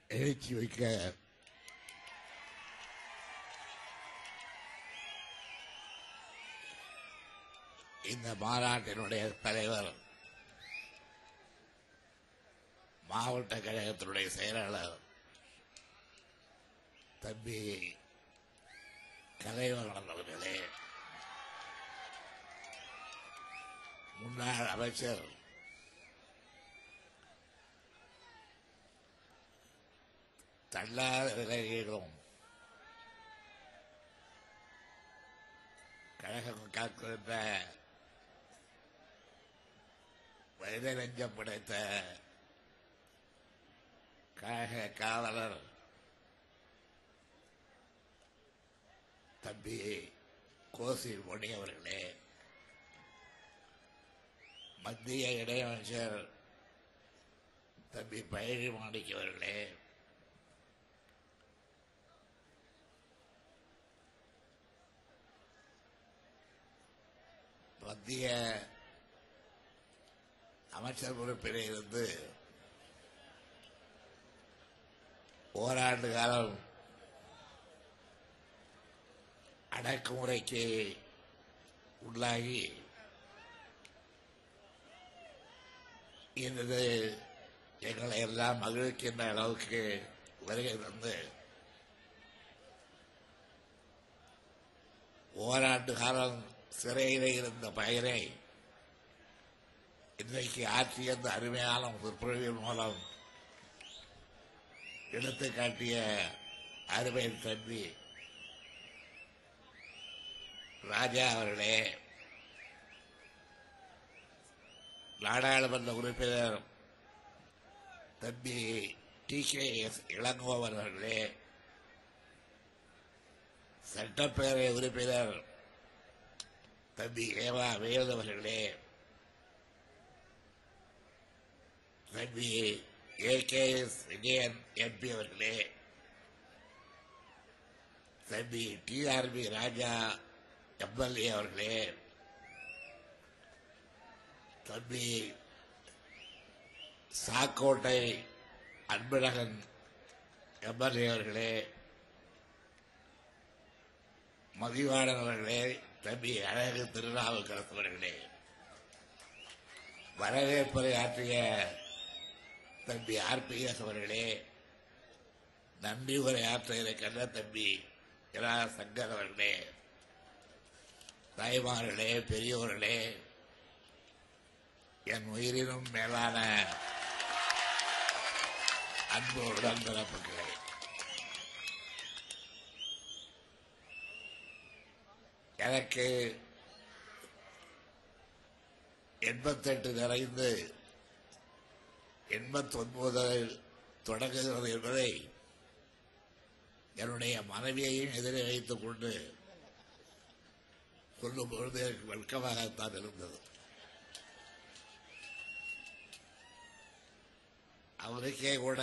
எழுச்சி வைக்க இந்த மாநாட்டினுடைய தலைவர் மாவட்ட கழகத்தினுடைய செயலாளர் தம்பி கலைவரன் அவர்களே முன்னாள் அமைச்சர் தள்ளாத நிலையிலும் கழகம் காக்கின்ற வயதை நெஞ்சம் படைத்த கழக காவலர் தம்பி கோசி மணி அவர்களே மத்திய இணையமைச்சர் தம்பி பழனி மாணிக்க அவர்களே மத்திய அமைச்சர் பொறுப்பிலே இருந்து ஓராண்டு காலம் அடக்குமுறைக்கு உள்ளாகி இன்று எங்களை எல்லாம் மகிழ்க்கின்ற அளவுக்கு வருகை தந்து ஓராண்டு காலம் சிறையிலே இருந்த பயிரை இன்றைக்கு ஆற்றிய அந்த அருமையான சொற்பொழிவின் மூலம் எடுத்து காட்டிய அருமை தம்பி ராஜா அவர்களே நாடாளுமன்ற உறுப்பினர் தம்பி டி கே எஸ் இளங்கோவன் அவர்களே சட்டப்பேரவை உறுப்பினர் தம்பி ஏவா வேல் அவர்களே தம்பி A K S Vijayan MP அவர்களே தம்பி T R B Raja MLA அவர்களே தம்பி சாக்கோட்டை அன்பழகன் எம்எல்ஏ அவர்களே மதிவாணன் அவர்களே தம்பி அழகு திருநாவுக்கரசு அவர்களே வரவேற்புரை ஆற்றிய தம்பி ஆர்பிஎஸ் அவர்களே நன்றி உரை ஆற்ற இருக்கின்ற தம்பி இரா சங்கர் அவர்களே தாய்மார்களே பெரியோர்களே என் உயிரினும் மேலான அன்பு உடன்பிறப்புகளே எனக்கு எண்பத்தெட்டு நிறைந்து எண்பத்தொன்பதில் தொடங்குகிறது என்பதை என்னுடைய மனைவியையும் எதிரே வைத்துக் கொண்டு சொல்லும் பொழுது எனக்கு வெட்கமாகத்தான் இருந்தது அவருக்கே கூட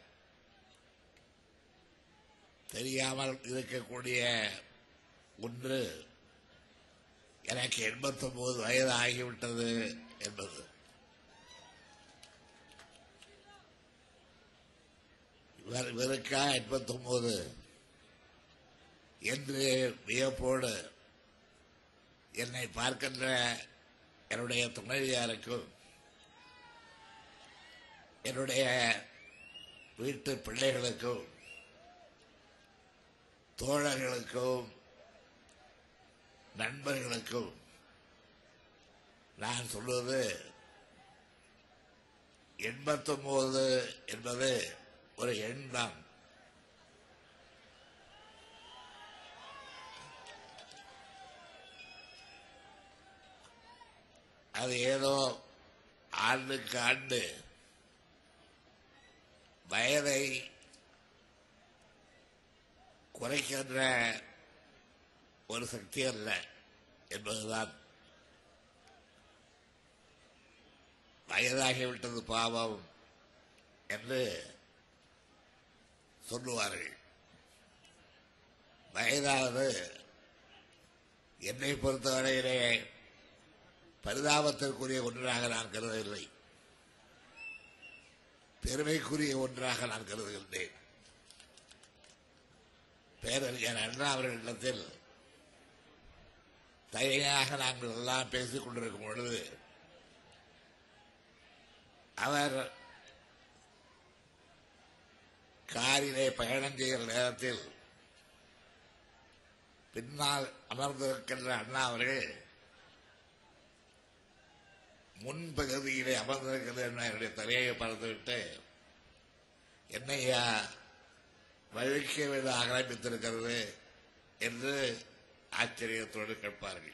தெரியாமல் இருக்கக்கூடிய ஒன்று எனக்கு எண்பத்தொன்பது வயது ஆகிவிட்டது என்பது இவர் இவருக்கா எண்பத்தொன்பது என்று வியப்போடு என்னை பார்க்கின்ற என்னுடைய துணைவியாருக்கும் என்னுடைய வீட்டு பிள்ளைகளுக்கும் தோழர்களுக்கும் நண்பர்களுக்கும் நான் சொல்வது எண்பத்தொன்பது என்பது ஒரு எண் தான் அது ஏதோ ஆண்டுக்கு ஆண்டு வயதை குறைக்கின்ற ஒரு சக்தி அல்ல என்பதுதான் வயதாகிவிட்டது பாவம் என்று சொல்லுவார்கள் வயதாவது என்னை பொறுத்தவரையிலே பரிதாபத்திற்குரிய ஒன்றாக நான் கருதவில்லை பெருமைக்குரிய ஒன்றாக நான் கருதுகின்றேன் பேரறிஞர் அண்ணா அவர்களிடத்தில் தனியாக நாங்கள் எல்லாம் பேசிக் கொண்டிருக்கும் பொழுது அவர் காரிலே பயணம் செய்கிற நேரத்தில் பின்னால் அமர்ந்திருக்கின்ற அண்ணா அவர்கள் முன்பகுதியிலே அமர்ந்திருக்கிறது என்னுடைய தலையை பார்த்துவிட்டு என்னையா வழுக்க விட ஆரம்பித்திருக்கிறது என்று ஆச்சரியத்தோடு கேட்பார்கள்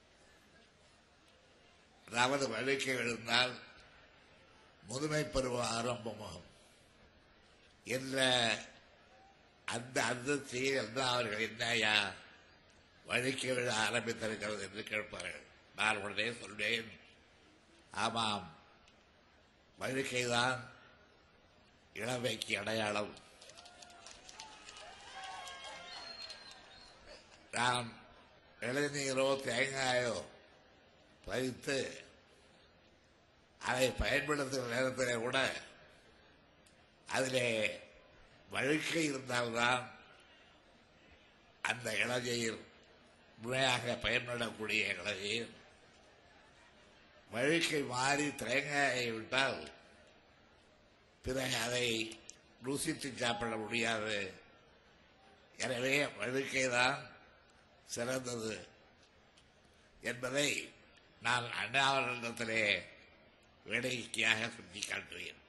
அதாவது வழுக்க விழுந்தால் முதுமை பருவம் ஆரம்பமாகும் என்ற அந்த அதிர்ச்சியில் என்ன அவர்கள் என்னையா வழுக்க விழ ஆரம்பித்திருக்கிறது என்று கேட்பார்கள் நான் உடனே சொல்வேன் ஆமாம் வழுக்கைதான் இளமைக்கு அடையாளம் நாம் இளநீரோ தேங்காயோ பறித்து அதை பயன்படுத்துகிற நேரத்தில் கூட அதிலே வழுக்கை இருந்தால்தான் அந்த இளநீர் முறையாக பயன்படக்கூடிய இளநீர் வழுக்கை மாறி தேங்காயை விட்டால் பிறகு அதை ருசித்து சாப்பிட முடியாது எனவே வழுக்கை தான் சிறந்தது என்பதை நான் அண்ணாவரிடத்திலே வேடிக்கையாக சுட்டிக்காட்டுவேன்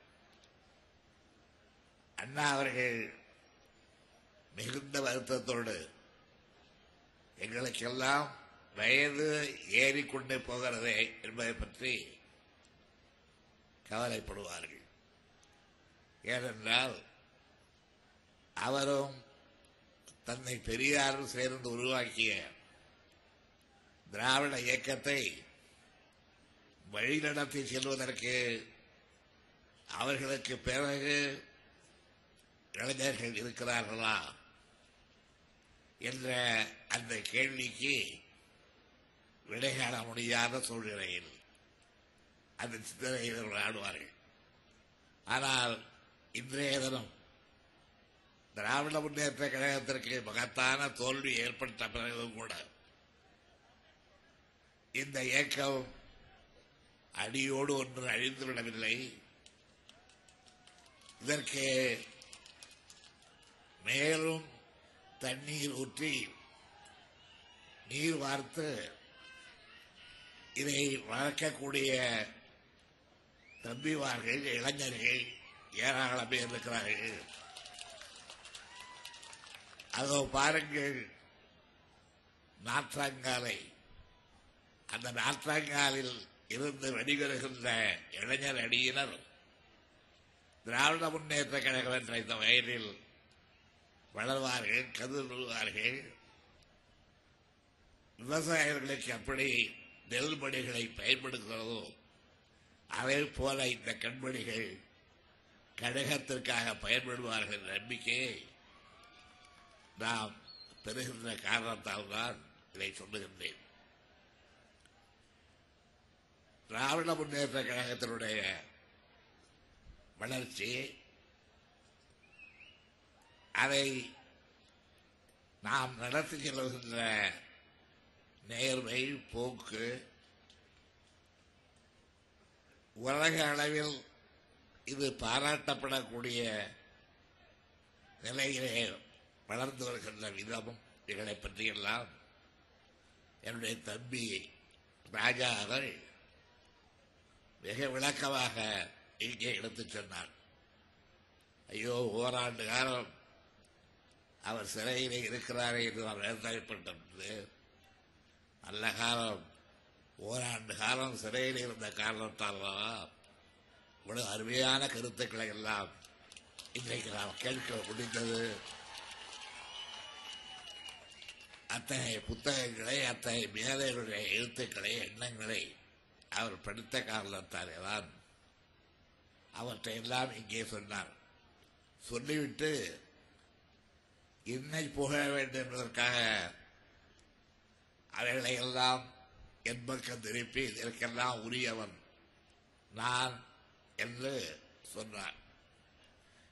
அண்ணா அவர்கள் மிகுந்த வருத்தத்தோடு எங்களுக்கெல்லாம் வயது ஏறிக்கொண்டே போகிறதே என்பதை பற்றி கவலைப்படுவார்கள் ஏனென்றால் அவரும் தன்னை பெரியாரும் சேர்ந்து உருவாக்கிய திராவிட இயக்கத்தை வழிநடத்தி செல்வதற்கு அவர்களுக்கு பிறகு இளைஞர்கள் இருக்கிறார்களா என்ற அந்த கேள்விக்கு விடை காண முடியாத சூழ்நிலையில் அந்த சிந்தனையில் இவர்கள் ஆடுவார்கள் ஆனால் இன்றைய தினம் திராவிட முன்னேற்ற கழகத்திற்கு மகத்தான தோல்வி ஏற்பட்ட பிறகும் கூட இந்த இயக்கம் அடியோடு ஒன்று அழிந்துவிடவில்லை இதற்கு மேலும் தண்ணீர் ஊற்றி நீர் வார்த்து இதை வளர்க்கக்கூடிய தம்பிவார்கள் இளைஞர்கள் ஏராளம் பேர் இருக்கிறார்கள் அதோ பாருங்கள் நாற்றாங்காலை அந்த நாற்றாங்காலில் இருந்து வெளிவருகின்ற இளைஞர் அணியினர் திராவிட முன்னேற்ற கழகம் என்ற இந்த வயலில் வளர்வார்கள் கதிர்வார்கள் விவசாயிகளுக்கு அப்படி நெல்மணிகளை பயன்படுத்துகிறதோ அதே போல இந்த கண்மணிகள் கழகத்திற்காக பயன்படுவார்கள் என்ற நம்பிக்கையை நாம் பெறுகின்ற காரணத்தால் தான் இதை சொல்லுகின்றேன் திராவிட முன்னேற்ற கழகத்தினுடைய வளர்ச்சி அதை நாம் நடத்தி செல்கின்ற நேர்மை போக்கு உலக அளவில் இது பாராட்டப்படக்கூடிய நிலையிலே வளர்ந்து வருகின்ற விதமும் இதை பற்றியெல்லாம் என்னுடைய தம்பி ராஜா அவர் மிக விளக்கமாக இங்கே எடுத்துச் சொன்னார் ஐயோ ஓராண்டு காலம் அவர் சிறையிலே இருக்கிறாரே என்று நான் வேதனைப்பட்டது நல்ல காலம் ஓராண்டு காலம் சிறையில் இருந்த காரணத்தால் இவ்வளவு அருமையான கருத்துக்களை எல்லாம் இன்றைக்கு நாம் கேட்க முடிந்தது அத்தகைய புத்தகங்களை அத்தகைய மேதைகளுடைய எழுத்துக்களை எண்ணங்களை அவர் படித்த காரணத்தாலே தான் அவற்றை எல்லாம் இங்கே சொன்னார் சொல்லிவிட்டு என்னை புகழ வேண்டும் என்பதற்காக அவைகளை எல்லாம் என் பக்கம் திருப்பி இதற்கெல்லாம் உரியவன் நான் என்று சொன்னார்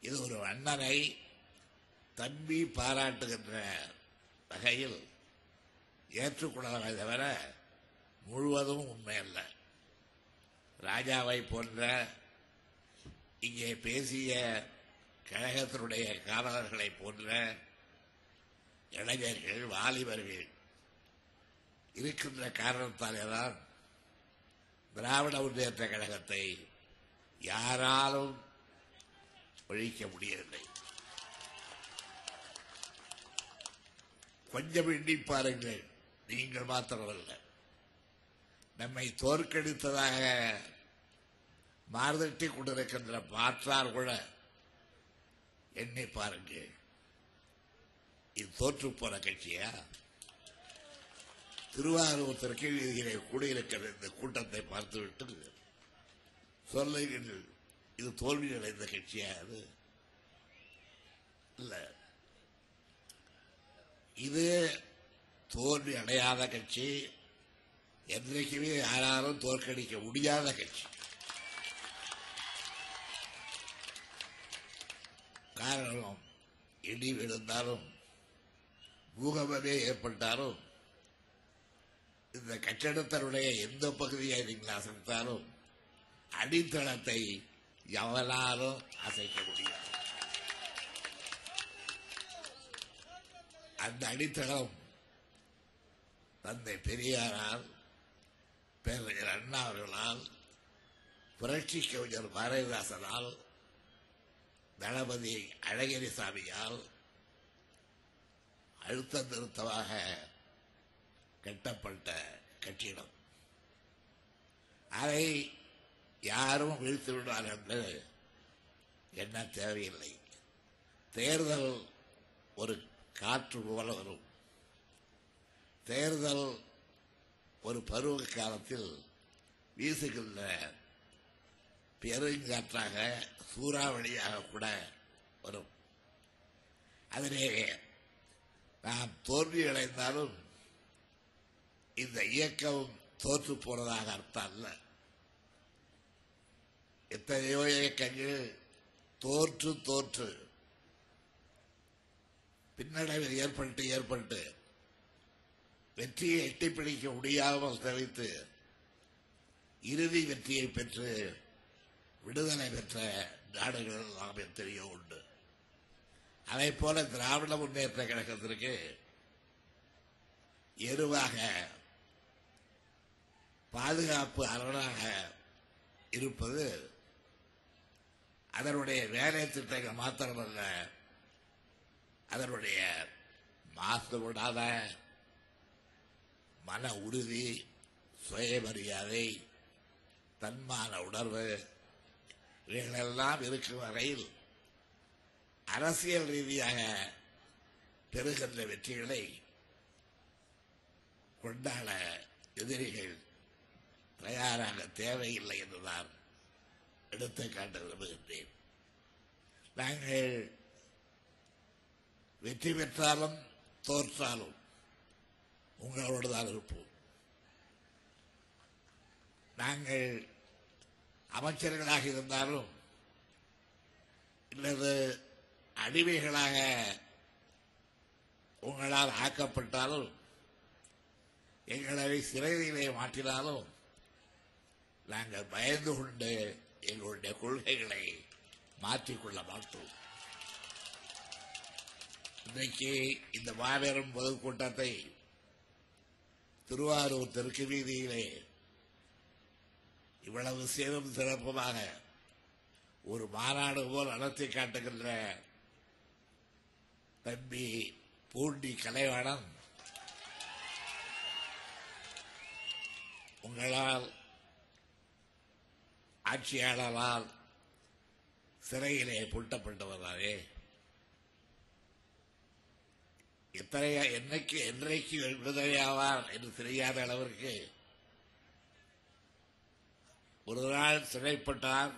இது ஒரு அண்ணனை தம்பி பாராட்டுகின்ற வகையில் ஏற்றுக்கொள்ளலாமே தவிர முழுவதும் உண்மை அல்ல ராஜாவை போன்ற இங்கே பேசிய கழகத்தினுடைய காவலர்களை போன்ற இளைஞர்கள் வாலிபர்கள் இருக்கின்ற காரணத்தாலேதான் திராவிட முன்னேற்ற கழகத்தை யாராலும் ஒழிக்க முடியவில்லை கொஞ்சம் எண்ணி பாருங்கள் நீங்கள் மாத்திரமல்ல நம்மை தோற்கடித்ததாக மாறுதட்டி கொண்டிருக்கின்ற மாற்றார் கூட எண்ணி பாருங்கள் இது தோற்று போன கட்சியா திருவாரூர் தெற்கு வீதியிலே கூடியிருக்கிற இந்த கூட்டத்தை பார்த்துவிட்டு சொல்லுங்கள் இது தோல்வி அடைந்த கட்சியா அது இல்ல இது தோல்வி அடையாத கட்சி என்றைக்குமே யாராலும் தோற்கடிக்க முடியாத கட்சி காரணம் இடி விழுந்தாலும் பூகம்பமே ஏற்பட்டாலும் இந்த கட்டடத்தினுடைய எந்த பகுதியை நீங்கள் அசைத்தாலும் அடித்தளத்தை எவனாலும் அசைக்க முடியாது அந்த அடித்தளம் தந்தை பெரியாரால் பேரறிஞர் அண்ணா அவர்களால் புரட்சி கவிஞர் பாரதிதாசனால் தளபதி அழகிரிசாமியால் அழுத்த நிறுத்தமாக கட்டப்பட்ட கட்டிடம் அதை யாரும் வீழ்த்து விடுவார் என்று எண்ண தேவையில்லை தேர்தல் ஒரு காற்று போல வரும் தேர்தல் ஒரு பருவ காலத்தில் வீசுகின்ற பெருங்காற்றாக சூறாவளியாக கூட வரும் அதிலே நாம் தோல்வி அடைந்தாலும் இந்த இயக்கம் தோற்று போனதாக அர்த்தம் அல்ல எத்தனையோ இயக்கங்கள் தோற்று தோற்று பின்னடைவில் ஏற்பட்டு ஏற்பட்டு வெற்றியை எட்டி பிடிக்க முடியாமல் தவித்து இறுதி வெற்றியை பெற்று விடுதலை பெற்ற நாடுகள் நாம் எத்தனையோ உண்டு அதை போல திராவிட முன்னேற்ற கழகத்திற்கு எருவாக பாதுகாப்பு அரணாக இருப்பது அதனுடைய வேலை திட்டங்கள் மாத்திரமல்ல அதனுடைய மாசுபடாத மன உறுதி சுயமரியாதை தன்மான உணர்வு இவைகளெல்லாம் இருக்கும் வரையில் அரசியல் ரீதியாக பெறுகின்ற வெற்றிகளை கொண்டாட எதிரிகள் தயாராக தேவையில்லை என்றுதான் எடுத்து காட்ட விரும்புகின்றேன் நாங்கள் வெற்றி பெற்றாலும் தோற்றாலும் உங்களோடு தான் இருப்போம் நாங்கள் அமைச்சர்களாக இருந்தாலும் இல்லது அடிமைகளாக உங்களால் ஆக்கப்பட்டாலும் எங்களை சிறையிலே மாற்றினாலும் நாங்கள் பயந்து கொண்டு எங்களுடைய கொள்கைகளை மாற்றிக்கொள்ள மாட்டோம் இன்றைக்கு இந்த மாபெரும் பொதுக்கூட்டத்தை திருவாரூர் தெற்கு வீதியிலே இவ்வளவு சீரும் சிறப்புமாக ஒரு மாநாடு போல் நடத்தி காட்டுகின்ற தம்பி பூண்டி கலைவாணன் உங்களால் ஆட்சியாளரால் சிறையிலே பூட்டப்பட்டவராலே எத்தனை என்னைக்கு என்றைக்கு விடுதலையாவார் என்று தெரியாத அளவிற்கு ஒரு நாள் சிறைப்பட்டார்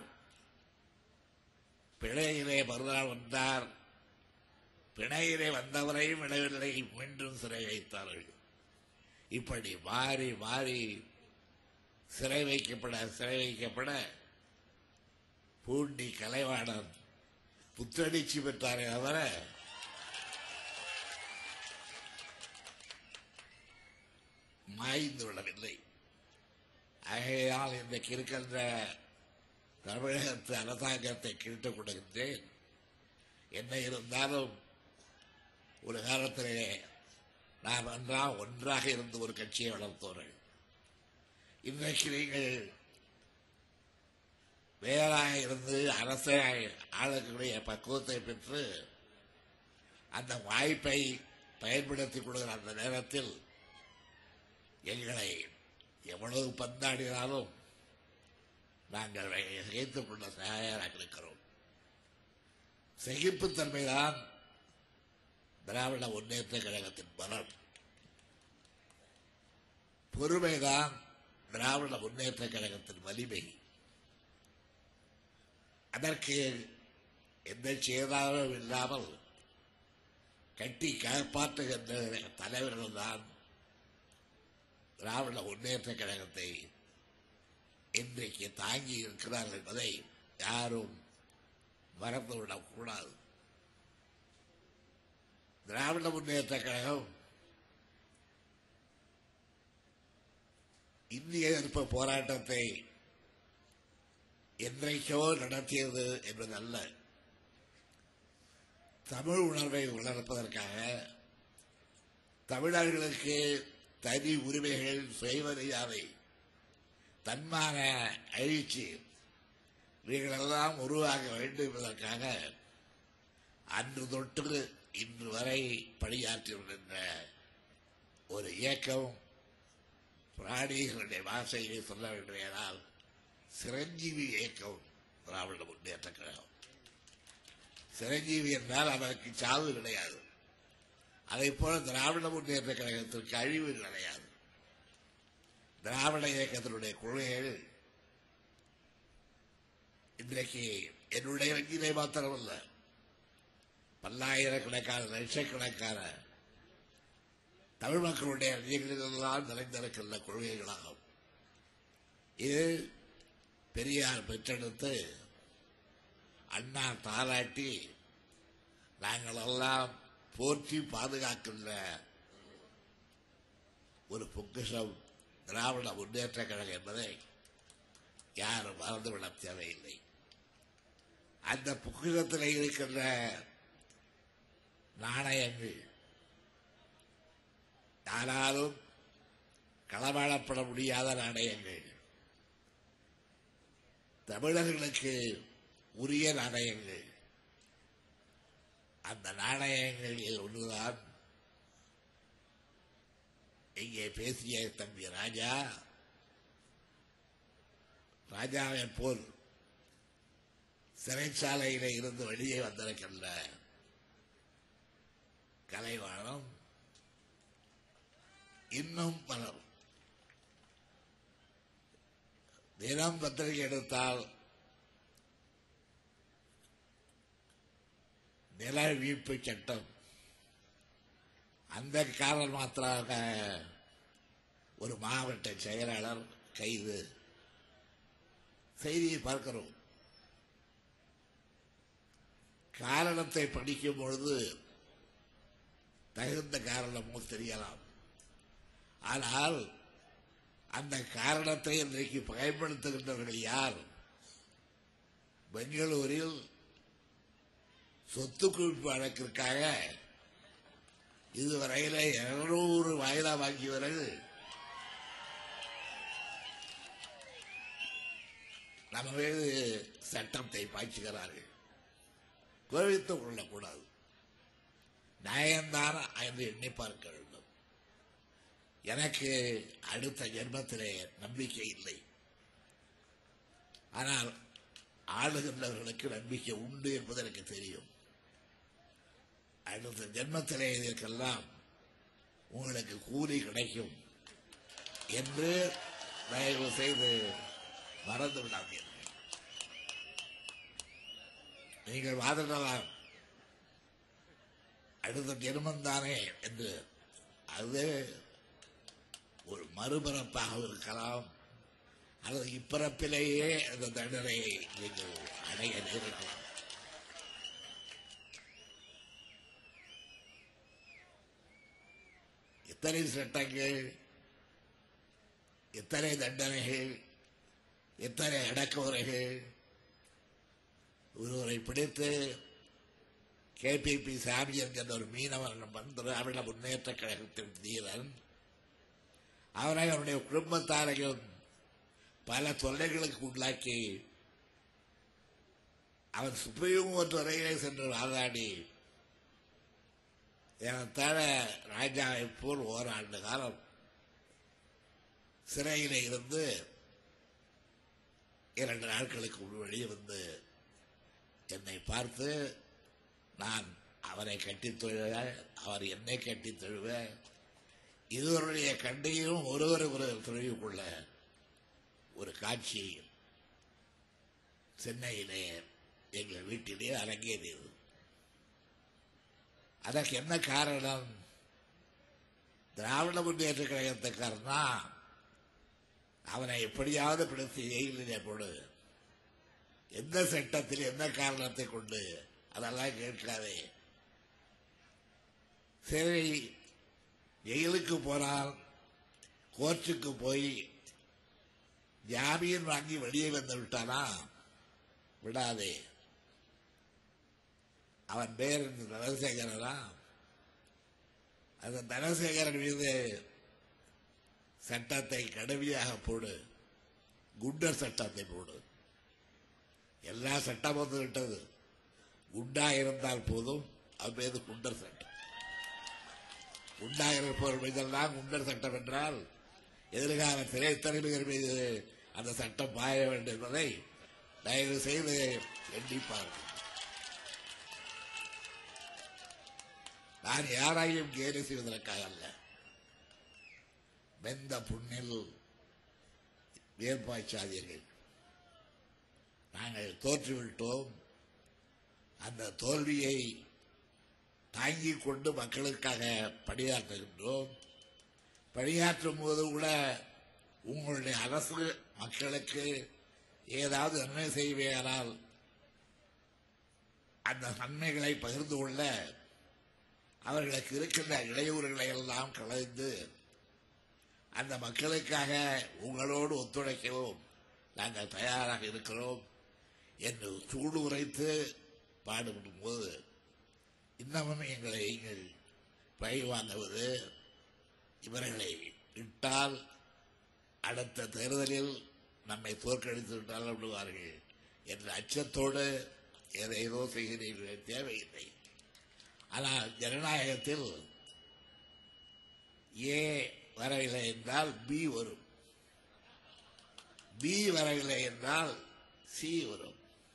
பிணையிலே மறுநாள் வந்தார் பிணையிலே வந்தவரையும் விடவில்லை மீண்டும் சிறை வைத்தார்கள் இப்படி மாறி மாறி சிறை வைக்கப்பட சிறை வைக்கப்பட பூண்டி கலைவாணன் புத்தடிச்சு பெற்றாரே தவிர மாய்ந்து விடவில்லை ஆகையால் இன்றைக்கு இருக்கின்ற தமிழகத்து அரசாங்கத்தை கேட்டுக் கொடுக்கின்றேன் என்ன இருந்தாலும் ஒரு காலத்திலே நாம் அன்றா ஒன்றாக இருந்து ஒரு கட்சியை வளர்த்தோர்கள் இன்றைக்கு நீங்கள் வேறாக இருந்து அரசை ஆளக்கூடிய பக்குவத்தை பெற்று அந்த வாய்ப்பை பயன்படுத்திக் கொடுக்கிற அந்த நேரத்தில் எங்களை எவ்வளவு பந்தாடினாலும் நாங்கள் சகித்துக் கொள்ள தயாராக இருக்கிறோம் சகிப்புத்தன்மைதான் திராவிட முன்னேற்ற கழகத்தின் பலம் பொறுமைதான் திராவிட முன்னேற்ற கழகத்தின் வலிமை அதற்கு எந்த சேதாரமும் இல்லாமல் கட்டி காப்பாற்றுகின்ற தலைவர்கள் தான் திராவிட முன்னேற்ற கழகத்தை இன்றைக்கு தாங்கி இருக்கிறார்கள் என்பதை யாரும் மறந்துவிடக் கூடாது திராவிட முன்னேற்ற கழகம் இந்திய எதிர்ப்பு போராட்டத்தை என்றைக்கோ நடத்தியது என்பதல்ல தமிழ் உணர்வை வளர்ப்பதற்காக தமிழர்களுக்கு தனி உரிமைகள் சுயமரியாதை தன்மான அழிச்சு இவைகளெல்லாம் உருவாக வேண்டும் என்பதற்காக அன்று தொட்டு இன்று வரை பணியாற்றி வருகின்ற ஒரு இயக்கம் பிராணிகளுடைய வாசையை சொல்ல வேண்டுமானால் சிரஞ்சீவி இயக்கம் திராவிட முன்னேற்ற கழகம் சிரஞ்சீவி என்றால் அவருக்கு சாவு கிடையாது அதை போல திராவிட முன்னேற்ற கழகத்திற்கு அழிவு கிடையாது திராவிட இயக்கத்தினுடைய கொள்கைகள் இன்றைக்கு என்னுடைய வங்கியிலே மாத்திரமல்ல பல்லாயிரக்கணக்கான லட்சக்கணக்கான தமிழ் மக்களுடைய நெஞ்சங்களிலெல்லாம் நிறைந்திருக்கின்ற கொள்கைகளாகும் இது பெரியார் பெற்றெடுத்து அண்ணா தாராட்டி நாங்கள் எல்லாம் போற்றி பாதுகாக்கின்ற ஒரு பொக்கிஷம் திராவிட முன்னேற்ற கழகம் என்பதை யாரும் மறந்துவிட தேவையில்லை அந்த பொக்கிஷத்தில் இருக்கின்ற நாணயங்கள் யாராலும் களவாடப்பட முடியாத நாணயங்கள் தமிழர்களுக்கு உரிய நாணயங்கள் அந்த நாணயங்களில் ஒன்றுதான் இங்கே பேசிய தம்பி ராஜா ராஜாவை போல் சிறைச்சாலையில இருந்து வெளியே வந்திருக்கின்ற கலைவாணம் இன்னும் பலர் தினம் பத்திரிகை எடுத்தால் நில மீட்பு சட்டம் அந்த காரணம் மாத்திராக ஒரு மாவட்ட செயலாளர் கைது செய்தியை பார்க்கிறோம் காரணத்தை படிக்கும் பொழுது தகுந்த காரணமோ தெரியலாம் ஆனால் அந்த காரணத்தை இன்றைக்கு பயன்படுத்துகின்றவர்கள் யார் பெங்களூரில் சொத்து குவிப்பு வழக்கிற்காக இதுவரையில இருநூறு வாயிலா வாங்கியவர்கள் நம்ம மீது சட்டத்தை பாய்ச்சுகிறார்கள் கோவித்துக் கொள்ளக்கூடாது நியாயம்தான் என்று எண்ணி பார்க்க வேண்டும் எனக்கு அடுத்த ஜென்மத்திலே நம்பிக்கை இல்லை ஆனால் ஆளுகின்றவர்களுக்கு நம்பிக்கை உண்டு என்பது எனக்கு தெரியும் அடுத்த ஜென்மத்திலே இதற்கெல்லாம் உங்களுக்கு கூலி கிடைக்கும் என்று தயவு செய்து மறந்து விடாதீர்கள் நீங்கள் வாதிடலாம் அடுத்த ஜென்மம் தானே என்று அது ஒரு மறுபிறப்பாக இருக்கலாம் அல்லது இப்பிறப்பிலேயே அந்த தண்டனையை நீங்கள் அடைய நேரிடலாம் எத்தனை சட்டங்கள் எத்தனை தண்டனைகள் எத்தனை அடக்குமுறைகள் ஒருவரை பிடித்து கேபிபி சாமி என்கின்ற ஒரு மீனவன் வந்து திராவிட முன்னேற்ற கழகத்தின் தீரன் அவரை அவருடைய குடும்பத்தாரையும் பல தொல்லைகளுக்கு உள்ளாக்கி அவன் சுப்ரீம் கோர்ட் வரையிலே சென்று வாதாடி ஏறத்தாழ ராஜாவை போல் ஓராண்டு காலம் சிறையிலே இருந்து இரண்டு நாட்களுக்கு முன் வெளியே வந்து என்னை பார்த்து நான் அவரை கட்டித் தொழுவ அவர் என்னை கட்டித் தொழுவ இருவருடைய கண்டையும் ஒருவர் ஒரு தொழிலுக்குள்ள ஒரு காட்சி சென்னையிலே எங்கள் வீட்டிலே அரங்கேறியது அதற்கு என்ன காரணம் திராவிட முன்னேற்ற கழகத்துக்காரனா அவனை எப்படியாவது பிடித்து ஜெயிலிலே போடு எந்த சட்டத்தில் என்ன காரணத்தை கொண்டு அதெல்லாம் கேட்காதே சரி ஜெயிலுக்கு போனால் கோர்ட்டுக்கு போய் ஜாமீன் வாங்கி வெளியே வந்து விட்டானா விடாதே அவன் பேர் தனசேகரனா அந்த தனசேகரன் மீது சட்டத்தை கடுமையாக போடு குண்டர் சட்டத்தை போடு எல்லா சட்டமும் வந்து விட்டது குண்டா இருந்தால் போதும் அது மீது குண்டர் சட்டம் குண்டா இருப்பவர் மீதெல்லாம் குண்டர் சட்டம் என்றால் எதிர்கால சிறை தலைமைகள் மீது அந்த சட்டம் பாய வேண்டும் என்பதை தயவு செய்து எண்ணிப்பார்கள் நான் யாரையும் கேலி செய்வதற்காக அல்ல வெந்த புண்ணில் வேர்பாய்ச்சாதீர்கள் நாங்கள் தோற்றுவிட்டோம் அந்த தோல்வியை தாங்கிக் கொண்டு மக்களுக்காக பணியாற்றுகின்றோம் பணியாற்றும் போது கூட உங்களுடைய அரசு மக்களுக்கு ஏதாவது நன்மை செய்வேனால் அந்த நன்மைகளை பகிர்ந்து கொள்ள அவர்களுக்கு இருக்கின்ற இடையூறுகளை எல்லாம் கலைந்து அந்த மக்களுக்காக உங்களோடு ஒத்துழைக்கவும் நாங்கள் தயாராக இருக்கிறோம் என்று சூடு உரைத்து பாடுபடும் போது இன்னமும் எங்களை நீங்கள் பழி வாங்குவது இவர்களை இட்டால் அடுத்த தேர்தலில் நம்மை தோற்கடித்து விட்டால் விடுவார்கள் என்ற அச்சத்தோடு ஏதேதோ செய்கிறீர்கள் தேவையில்லை ஆனால் ஜனநாயகத்தில் ஏ வரவில்லை என்றால் பி வரும் பி வரவில்லை என்றால் சி வரும்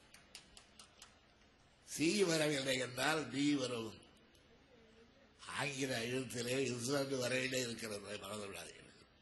சி வரவில்லை என்றால் பி வரும் ஆங்கில எழுத்திலே இஸ்லாண்டு வரையிலே இருக்கிறது மறந்து விடாதீர்கள்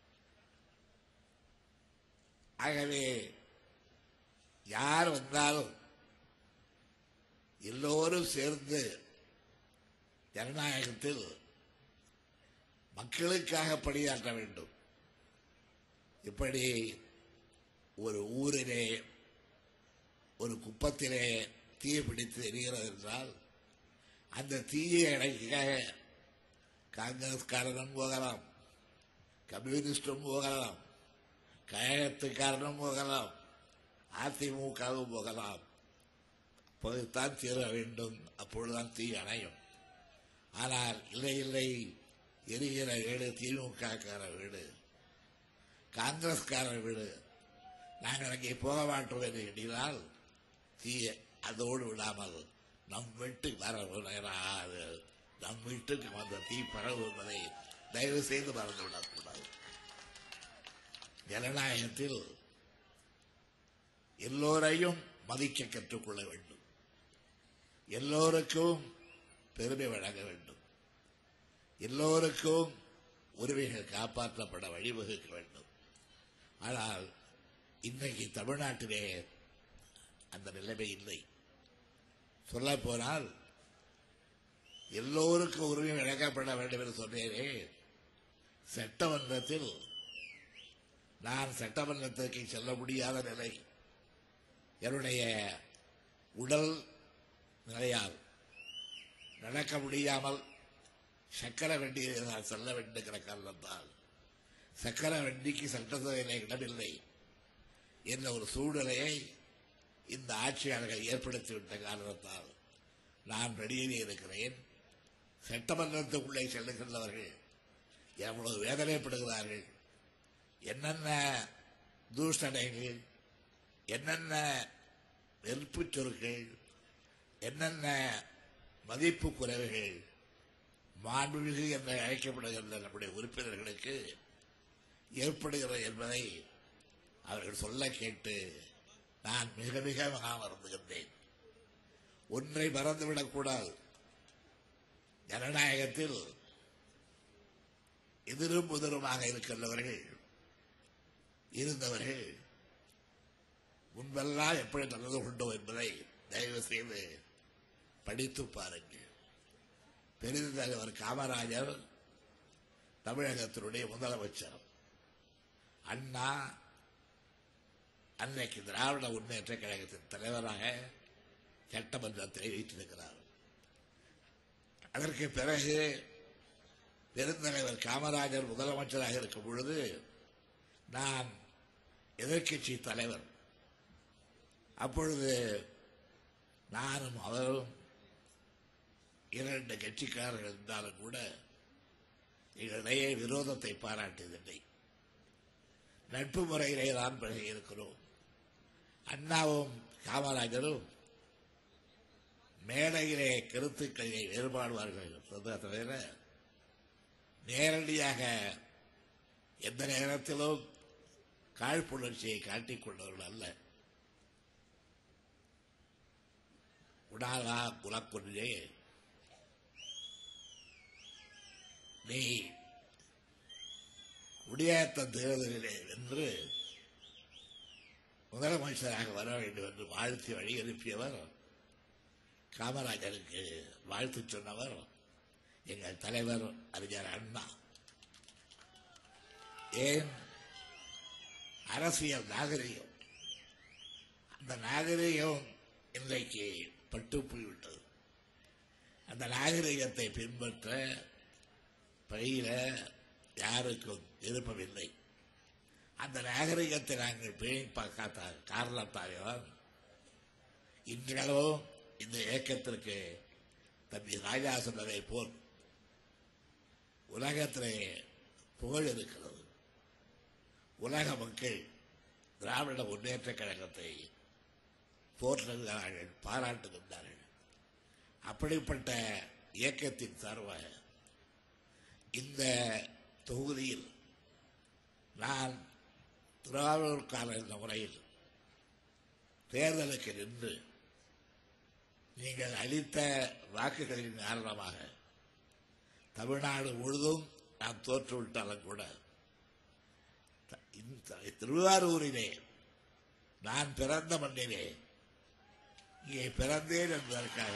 ஆகவே யார் வந்தாலும் எல்லோரும் சேர்ந்து ஜனநாயகத்தில் மக்களுக்காக பணியாற்ற வேண்டும் இப்படி ஒரு ஊரிலே ஒரு குப்பத்திலே தீ பிடித்து எரிகிறது என்றால் அந்த தீயை அடைக்க காங்கிரஸ்காரனும் போகலாம் கம்யூனிஸ்டும் போகலாம் கழகத்துக்காரனும் போகலாம் அதிமுகவும் போகலாம் அப்போதுதான் தீர வேண்டும் அப்பொழுதுதான் தீ அணையும் ஆனால் இல்லை இல்லை எரிகிற வீடு திமுக கார வீடு காங்கிரஸ்கார வீடு நாங்கள் அங்கே போக மாட்டோம் என்று எண்ணினால் தீய அதோடு விடாமல் நம் வீட்டுக்கு வர நேராது நம் வீட்டுக்கு வந்த தீ பரவுவதை தயவு செய்து மறந்து விடக்கூடாது ஜனநாயகத்தில் எல்லோரையும் மதிக்க கற்றுக்கொள்ள வேண்டும் எல்லோருக்கும் பெருமை வழங்க வேண்டும் எல்லோருக்கும் உரிமைகள் காப்பாற்றப்பட வழிவகுக்க வேண்டும் ஆனால் இன்னைக்கு தமிழ்நாட்டிலே அந்த நிலைமை இல்லை சொல்ல போனால் எல்லோருக்கும் உரிமை வழங்கப்பட வேண்டும் என்று சொன்னேனே சட்டமன்றத்தில் நான் சட்டமன்றத்திற்கு செல்ல முடியாத நிலை என்னுடைய உடல் நிலையால் நடக்க முடியாமல் சக்கர வண்டியில் நான் செல்ல வேண்டுகிற காரணத்தால் சக்கர வண்டிக்கு சட்டசபையில இடமில்லை என்ற ஒரு சூழ்நிலையை இந்த ஆட்சியாளர்கள் ஏற்படுத்திவிட்ட காரணத்தால் நான் வெளியே இருக்கிறேன் சட்டமன்றத்துக்குள்ளே செல்லுகின்றவர்கள் எவ்வளவு வேதனைப்படுகிறார்கள் என்னென்ன தூஷணைகள் என்னென்ன வெறுப்புச் சொற்கள் என்னென்ன மதிப்பு குறைவுகள் மாண்புமிகு என்று அழைக்கப்படுகின்ற நம்முடைய உறுப்பினர்களுக்கு ஏற்படுகிறது என்பதை அவர்கள் சொல்ல கேட்டு நான் மிக மிக மகாமறந்துகின்றேன் ஒன்றை மறந்துவிடக் கூடாது ஜனநாயகத்தில் எதிரும் புதிருமாக இருக்கின்றவர்கள் இருந்தவர்கள் முன்பெல்லாம் எப்படி நடந்து கொண்டோம் என்பதை தயவு செய்து படித்து பாருங்கள் பெருந்தலைவர் காமராஜர் தமிழகத்தினுடைய முதலமைச்சர் அண்ணா அன்னைக்கு திராவிட முன்னேற்ற கழகத்தின் தலைவராக சட்டமன்றத்தை வைத்திருக்கிறார் அதற்கு பிறகு பெருந்தலைவர் காமராஜர் முதலமைச்சராக இருக்கும் பொழுது நான் எதிர்க்கட்சி தலைவர் அப்பொழுது நானும் அவரும் இரண்டு கட்சிக்காரர்கள் இருந்தாலும் கூட எங்களிடையே விரோதத்தை பாராட்டியதில்லை நட்பு முறையிலே தான் பழகி இருக்கிறோம் அண்ணாவும் காமராஜரும் மேடையிலே கருத்துக்களை வேறுபாடுவார்கள் தவிர நேரடியாக எந்த நேரத்திலும் காழ்ப்புணர்ச்சியை காட்டிக் கொண்டவர்கள் அல்ல உடாதா புலக்கொன்றே நீ குடியேற்ற தேர்தலிலே வென்று முதலமைச்சராக வர வேண்டும் என்று வாழ்த்தி வழி அனுப்பியவர் காமராஜருக்கு வாழ்த்து சொன்னவர் எங்கள் தலைவர் அறிஞர் அண்ணா ஏன் அரசியல் நாகரிகம் அந்த நாகரிகம் இன்றைக்கு பட்டு போய்விட்டது அந்த நாகரிகத்தை பின்பற்ற பயில யாருக்கும் விருப்பமில்லை அந்த நாகரிகத்தை நாங்கள் பேணி பார்க்காத காரணத்தால்தான் இன்றளவும் இந்த இயக்கத்திற்கு தம்பி ராஜா சொன்னதை போல் உலகத்திலே புகழ் இருக்கிறது உலக மக்கள் திராவிட முன்னேற்ற கழகத்தை போற்றுகிறார்கள் பாராட்டுகின்றார்கள் அப்படிப்பட்ட இயக்கத்தின் சார்பாக இந்த தொகுதியில் நான் திருவாரூர்காரர் என்ற முறையில் தேர்தலுக்கு நின்று நீங்கள் அளித்த வாக்குகளின் காரணமாக தமிழ்நாடு முழுதும் நான் தோற்றுவிட்டாலும் கூட த- இந்த திருவாரூரிலே நான் பிறந்த மண்ணிலே இங்கே பிறந்தேன் என்பதற்காக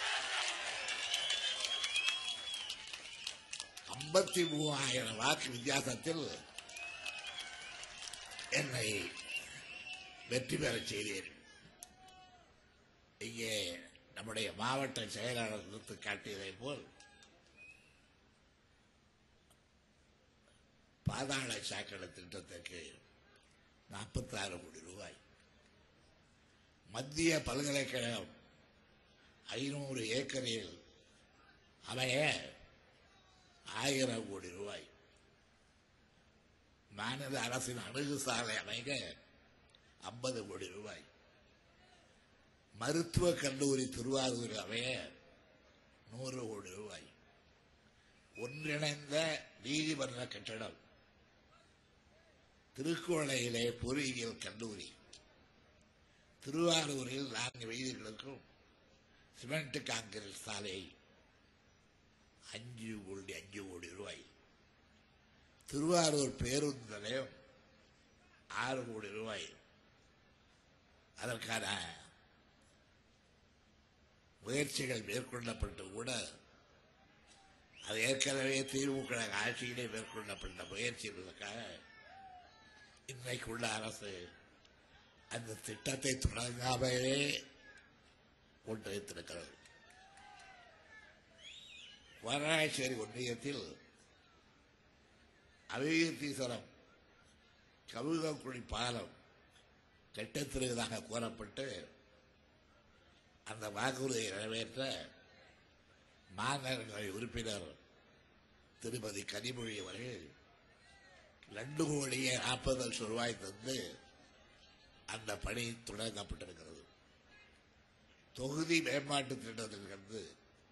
ஐம்பத்தி மூவாயிரம் வாக்கு வித்தியாசத்தில் என்னை வெற்றி பெறச் செய்தேன் இங்கே நம்முடைய மாவட்ட செயலாளர் எடுத்து காட்டியதை போல் பாதாள சாக்கடை திட்டத்திற்கு நாற்பத்தாறு கோடி ரூபாய் மத்திய பல்கலைக்கழகம் ஐநூறு ஏக்கரில் அமைய ஆயிரம் கோடி ரூபாய் மாநில அரசின் அணுகு சாலை அமைக்க ஐம்பது கோடி ரூபாய் மருத்துவக் கல்லூரி திருவாரூர் அமைய நூறு கோடி ரூபாய் ஒன்றிணைந்த நீதிமன்ற கட்டடம் திருக்கோளையிலே பொறியியல் கல்லூரி திருவாரூரில் நான்கு வயதுகளுக்கும் சிமெண்ட் காங்கிரீட் சாலை அஞ்சு கோடி அஞ்சு கோடி ரூபாய் திருவாரூர் பேருந்து நிலையம் ஆறு கோடி ரூபாய் அதற்கான முயற்சிகள் மேற்கொள்ளப்பட்டு கூட அது ஏற்கனவே திமுக ஆட்சியிலே மேற்கொள்ளப்பட்ட முயற்சிகளுக்காக இன்றைக்குள்ள அரசு அந்த திட்டத்தை தொடங்காமலே கொண்டு வைத்திருக்கிறது வரணாச்சேரி ஒன்றியத்தில் அபிவிருத்தீஸ்வரம் கவுகக்குடி பாலம் கட்டத்திருவதாக கூறப்பட்டு அந்த வாக்குறுதியை நிறைவேற்ற மாநகரங்களை உறுப்பினர் திருமதி கனிமொழி அவர்கள் ரெண்டு கோடியே நாற்பது லட்சம் ரூபாய் தந்து அந்த பணி தொடங்கப்பட்டிருக்கிறது தொகுதி மேம்பாட்டு திட்டத்திலிருந்து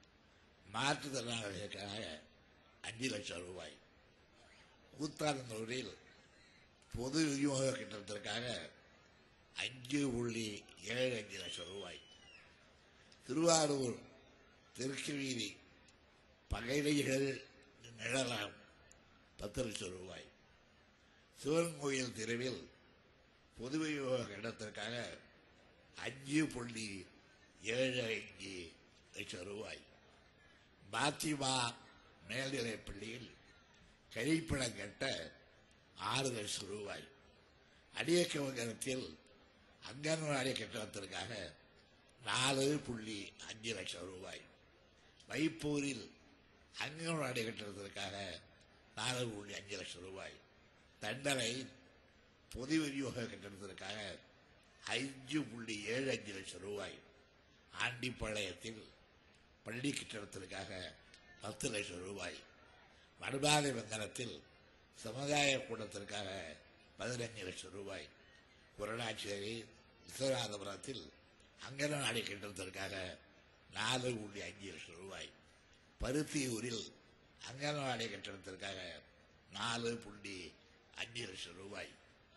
மாற்றுத்திறனாளிகளுக்காக அஞ்சு லட்சம் ரூபாய் கூத்தானந்தூரில் பொது விநியோக திட்டத்திற்காக அஞ்சு புள்ளி ஏழு அஞ்சு லட்சம் ரூபாய் திருவாரூர் தெற்கு வீதி பகைடைகள் நிழலாம் பத்து லட்சம் ரூபாய் சிவன் கோயில் தெருவில் பொது விநியோக இடத்திற்காக அஞ்சு புள்ளி ஏழு அஞ்சு லட்சம் ரூபாய் பாத்திமா மேல்நிலைப் பள்ளியில் கழிப்பிடம் கட்ட ஆறு லட்சம் ரூபாய் அடியக்கவங்கத்தில் அங்கன்வாடி கட்டணத்திற்காக நாலு புள்ளி அஞ்சு லட்சம் ரூபாய் வைப்பூரில் அங்கன்வாடி கட்டணத்திற்காக நாலு புள்ளி அஞ்சு லட்சம் ரூபாய் தண்டனை பொது விநியோக கட்டணத்திற்காக அஞ்சு புள்ளி ஏழு அஞ்சு லட்சம் ரூபாய் ஆண்டிப்பாளையத்தில் பள்ளி கட்டணத்திற்காக பத்து லட்சம் ரூபாய் வடபாதை மங்கலத்தில் சமுதாய கூட்டத்திற்காக பதினஞ்சு லட்சம் ரூபாய் குரடாச்சேரி விஸ்வநாதபுரத்தில் அங்கனவாடி கட்டணத்திற்காக நாலு புள்ளி அஞ்சு லட்சம் ரூபாய் பருத்தியூரில் அங்கனவாடி கட்டணத்திற்காக நாலு புள்ளி அஞ்சு லட்சம் ரூபாய்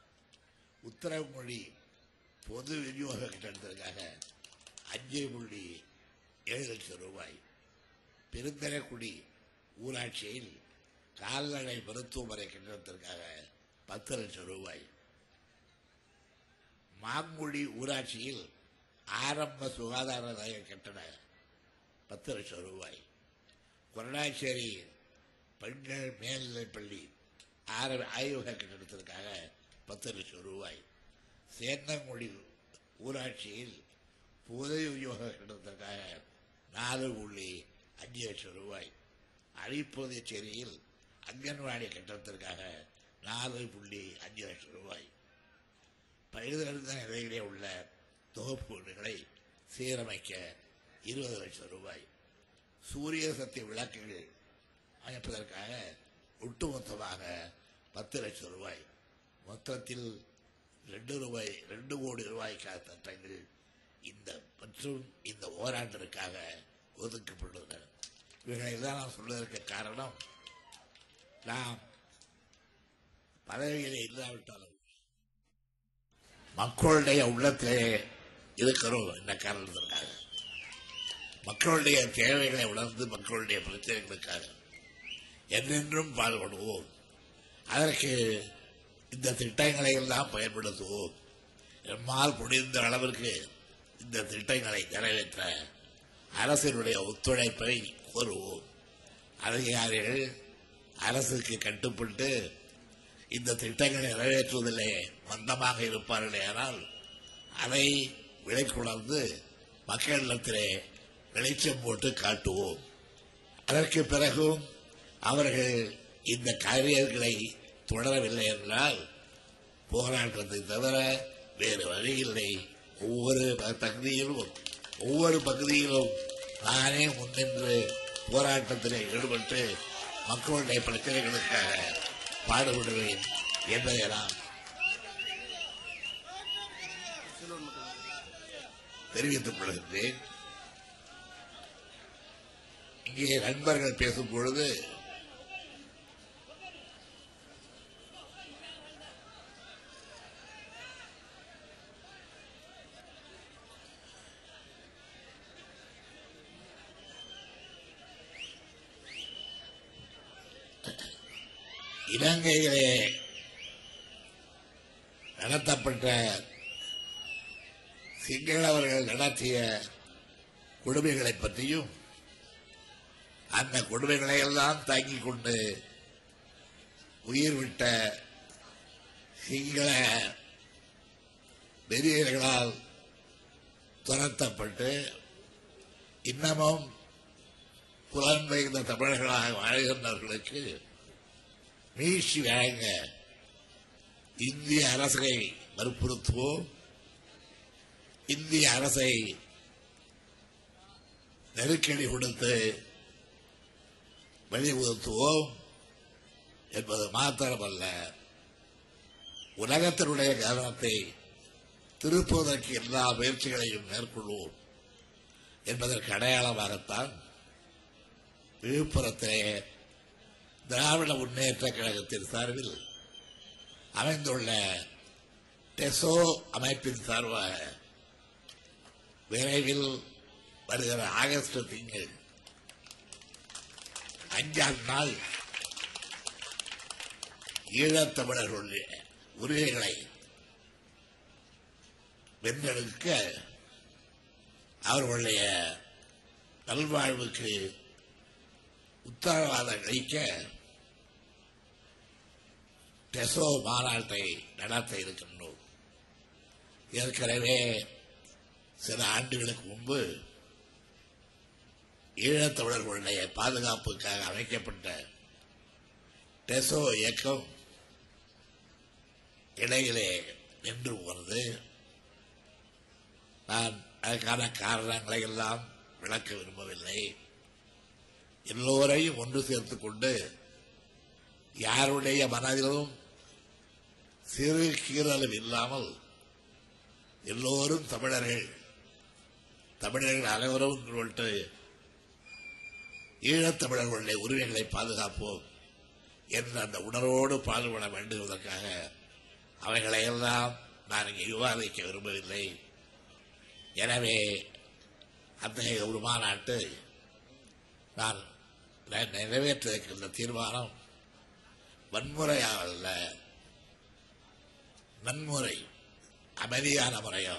உத்தரமொழி பொது விநியோக கட்டணத்திற்காக அஞ்சு புள்ளி ஏழு லட்சம் ரூபாய் பெருந்தரக்குடி ஊராட்சியில் கால்நடை மருத்துவமனை கட்டணத்திற்காக பத்து லட்சம் ரூபாய் மாங்குடி ஊராட்சியில் ஆரம்ப சுகாதார நிலைய கட்டண பத்து லட்சம் ரூபாய் கொரடாச்சேரி பெண்கள் மேல்நிலைப்பள்ளி ஆர ஆய்வக கட்டணத்திற்காக பத்து லட்சம் ரூபாய் சேந்தங்குடி ஊராட்சியில் பொது விநியோக கட்டணத்திற்காக நாலு புள்ளி அஞ்சு லட்சம் ரூபாய் அழிப்போதைச்சேரியில் அங்கன்வாடி கட்டணத்திற்காக நாலு புள்ளி அஞ்சு லட்சம் ரூபாய் பழுதடைந்த நிலையிலே உள்ள தொகுப்பு வீடுகளை சீரமைக்க இருபது லட்சம் ரூபாய் சூரிய சக்தி விளக்குகள் அமைப்பதற்காக ஒட்டுமொத்தமாக பத்து லட்சம் ரூபாய் மொத்தத்தில் ரெண்டு ரூபாய் ரெண்டு கோடி ரூபாய்க்கான திட்டங்கள் இந்த மற்றும் இந்த ஓராண்டிற்காக ஒதுக்கப்பட்டுள்ளன இவைகளை தான் நான் சொல்வதற்கு காரணம் நாம் பதவிகளை இல்லாவிட்டாலும் மக்களுடைய உள்ளத்திலே இருக்கிறோம் இந்த காரணத்திற்காக மக்களுடைய தேவைகளை உணர்ந்து மக்களுடைய பிரச்சனைகளுக்காக என்றென்றும் பாடுபடுவோம் அதற்கு இந்த திட்டங்களை எல்லாம் பயன்படுத்துவோம் எம்மால் முடிந்த அளவிற்கு இந்த திட்டங்களை நிறைவேற்ற அரசினுடைய ஒத்துழைப்பை கோருவோம் அதிகாரிகள் அரசுக்கு கட்டுப்பட்டு இந்த திட்டங்களை நிறைவேற்றுவதிலே மந்தமாக இருப்பார்களே ஆனால் அதை விலைக்குணர்ந்து மக்களிடத்திலே வெளிச்சம் போட்டு காட்டுவோம் அதற்கு பிறகும் அவர்கள் இந்த காரியங்களை தொடரவில்லை என்றால் போராட்டத்தை தவிர வேறு வழி இல்லை ஒவ்வொரு பகுதியிலும் ஒவ்வொரு பகுதியிலும் நானே முன்னின்று போராட்டத்திலே ஈடுபட்டு மக்களுடைய பிரச்சனைகளுக்காக பாடுபடுவேன் என்பதை நான் தெரிவித்துக் கொள்கின்றேன் இங்கே நண்பர்கள் பேசும் பொழுது இலங்கையிலே நடத்தப்பட்ட சிங்களவர்கள் நடத்திய கொடுமைகளை பற்றியும் அந்த கொடுமைகளை எல்லாம் தாங்கிக் கொண்டு உயிர் விட்ட சிங்கள வெறியர்களால் துரத்தப்பட்டு இன்னமும் புலம்பெயர்ந்த தமிழர்களாக வாழ்கின்றவர்களுக்கு மீட்சி வழங்க இந்திய அரசை வற்புறுத்துவோம் இந்திய அரசை நெருக்கடி கொடுத்து வலியுறுத்துவோம் என்பது மாத்திரமல்ல உலகத்தினுடைய கவனத்தை திருப்புவதற்கு எல்லா முயற்சிகளையும் மேற்கொள்வோம் என்பதற்கு அடையாளமாகத்தான் விழுப்புரத்திலே திராவிட முன்னேற்ற கழகத்தின் சார்பில் அமைந்துள்ள டெசோ அமைப்பின் சார்பாக விரைவில் வருகிற ஆகஸ்ட் திங்கள் அஞ்சாம் நாள் ஈழத்தமிழர்களுடைய உரிமைகளை வென்றெடுக்க அவர்களுடைய நல்வாழ்வுக்கு உத்தரவாதம் அளிக்க டெசோ மாநாட்டை நடத்த இருக்கின்றோம் ஏற்கனவே சில ஆண்டுகளுக்கு முன்பு ஈழத்தமிழர்களுடைய பாதுகாப்புக்காக அமைக்கப்பட்ட டெசோ இயக்கம் இடையிலே நின்று போனது நான் அதற்கான காரணங்களை எல்லாம் விளக்க விரும்பவில்லை எல்லோரையும் ஒன்று சேர்த்துக் கொண்டு யாருடைய மனதிலும் சிறு கீறலும் இல்லாமல் எல்லோரும் தமிழர்கள் தமிழர்கள் அனைவரும் சொல்லிட்டு ஈழத்தமிழர்களுடைய உரிமைகளை பாதுகாப்போம் என்ற அந்த உணர்வோடு பாடுபட வேண்டுவதற்காக அவைகளை எல்லாம் நான் இங்கே விவாதிக்க விரும்பவில்லை எனவே அத்தகைய ஒரு மாநாட்டு நான் ந- நிறைவேற்ற இருக்கின்ற தீர்மானம் வன்முறையாக அல்ல நன்முறை அமைதியான முறையோ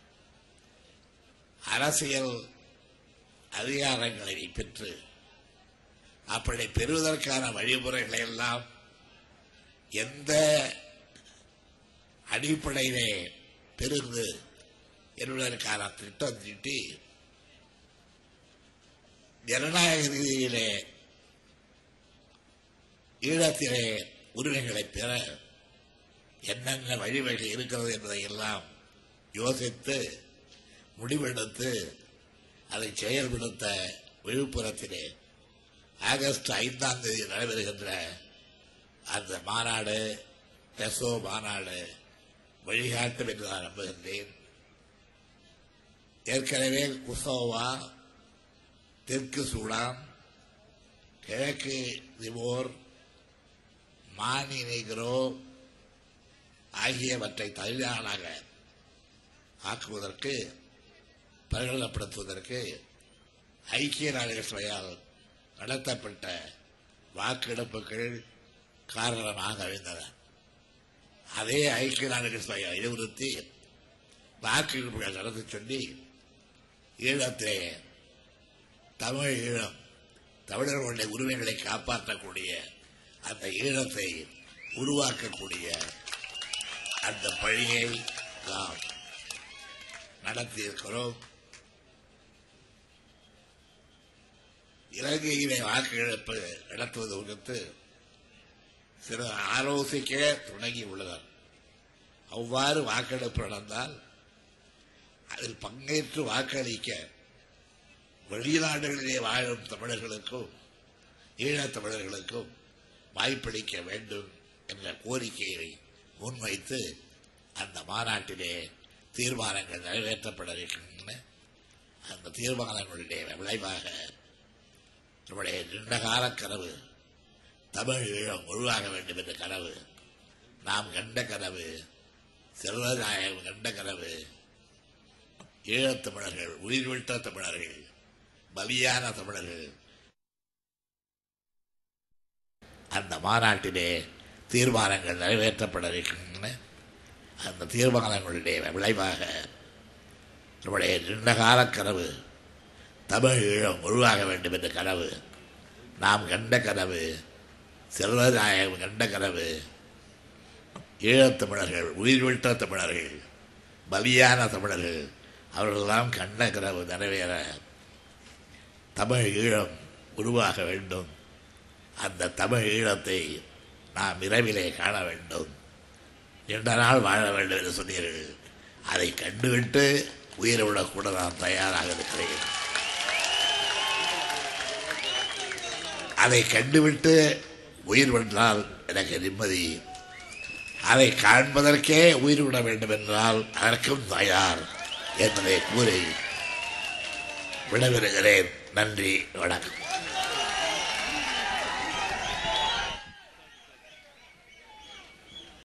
அரசியல் அதிகாரங்களை பெற்று அப்படி பெறுவதற்கான வழிமுறைகளை எல்லாம் எந்த அடிப்படையிலே பெறுவது என்பதற்கான திட்டம் தீட்டி ஜனநாயக ரீதியிலே ஈழத்திலே உரிமைகளை பெற என்னென்ன வழிவகை இருக்கிறது என்பதை எல்லாம் யோசித்து முடிவெடுத்து அதை செயல்படுத்த விழுப்புரத்திலே ஆகஸ்ட் ஐந்தாம் தேதி நடைபெறுகின்ற அந்த மாநாடு டெசோ மாநாடு வழிகாட்டும் என்று நான் நம்புகின்றேன் ஏற்கனவே குசோவா தெற்கு சூடான் கிழக்கு திமோர் மானினிக்ரோ ஆகியவற்றை தனியானாக ஆக்குவதற்கு பிரகடனப்படுத்துவதற்கு ஐக்கிய நாடுகள் சபையால் நடத்தப்பட்ட வாக்கெடுப்புகள் காரணமாக அமைந்தன அதே ஐக்கிய நாடுகள் சபையை வலியுறுத்தி வாக்கெடுப்புகள் நடத்த சொல்லி ஈழத்திலே தமிழ் ஈழம் தமிழர்களுடைய உரிமைகளை காப்பாற்றக்கூடிய அந்த ஈழத்தை உருவாக்கக்கூடிய அந்த பணியை நாம் நடத்தியிருக்கிறோம் இலங்கையிலே வாக்கெடுப்பு நடத்துவது குறித்து சில ஆலோசிக்க தொடங்கி உள்ளனர் அவ்வாறு வாக்கெடுப்பு நடந்தால் அதில் பங்கேற்று வாக்களிக்க வெளிநாடுகளிலே வாழும் தமிழர்களுக்கும் ஈழத் தமிழர்களுக்கும் வாய்ப்பளிக்க வேண்டும் என்ற கோரிக்கையை முன்வைத்து அந்த மாநாட்டிலே தீர்மானங்கள் நிறைவேற்றப்பட இருக்கின்றன அந்த தீர்மானங்களுடைய விளைவாக நம்முடைய நீண்டகால கனவு தமிழ் ஈழம் உருவாக வேண்டும் என்ற கனவு நாம் கண்ட கனவு செல்வநாயகம் கண்ட கனவு ஈழத் தமிழர்கள் உயிர்விட்ட தமிழர்கள் பலியான தமிழர்கள் அந்த மாநாட்டிலே தீர்மானங்கள் நிறைவேற்றப்பட இருக்கின்றன அந்த தீர்மானங்களுடைய விளைவாக நம்முடைய நீண்டகால கனவு தமிழ் ஈழம் உருவாக வேண்டும் என்ற கனவு நாம் கண்ட கனவு செல்வநாயகம் கண்ட கனவு ஈழத் தமிழர்கள் உயிர்விட்ட தமிழர்கள் பலியான தமிழர்கள் அவர்களெல்லாம் கண்ட கனவு நிறைவேற தமிழ் ஈழம் உருவாக வேண்டும் அந்த தமிழ் ஈழத்தை நாம் இரவிலே காண வேண்டும் நீண்ட நாள் வாழ வேண்டும் என்று சொன்னீர்கள் அதை கண்டுவிட்டு உயிரை விடக்கூட நான் தயாராக இருக்கிறேன் அதை கண்டுவிட்டு உயிர் வென்றால் எனக்கு நிம்மதி அதை காண்பதற்கே உயிர் விட வேண்டும் என்றால் அதற்கும் தயார் என்பதை கூறி விடைபெறுகிறேன் நன்றி வணக்கம்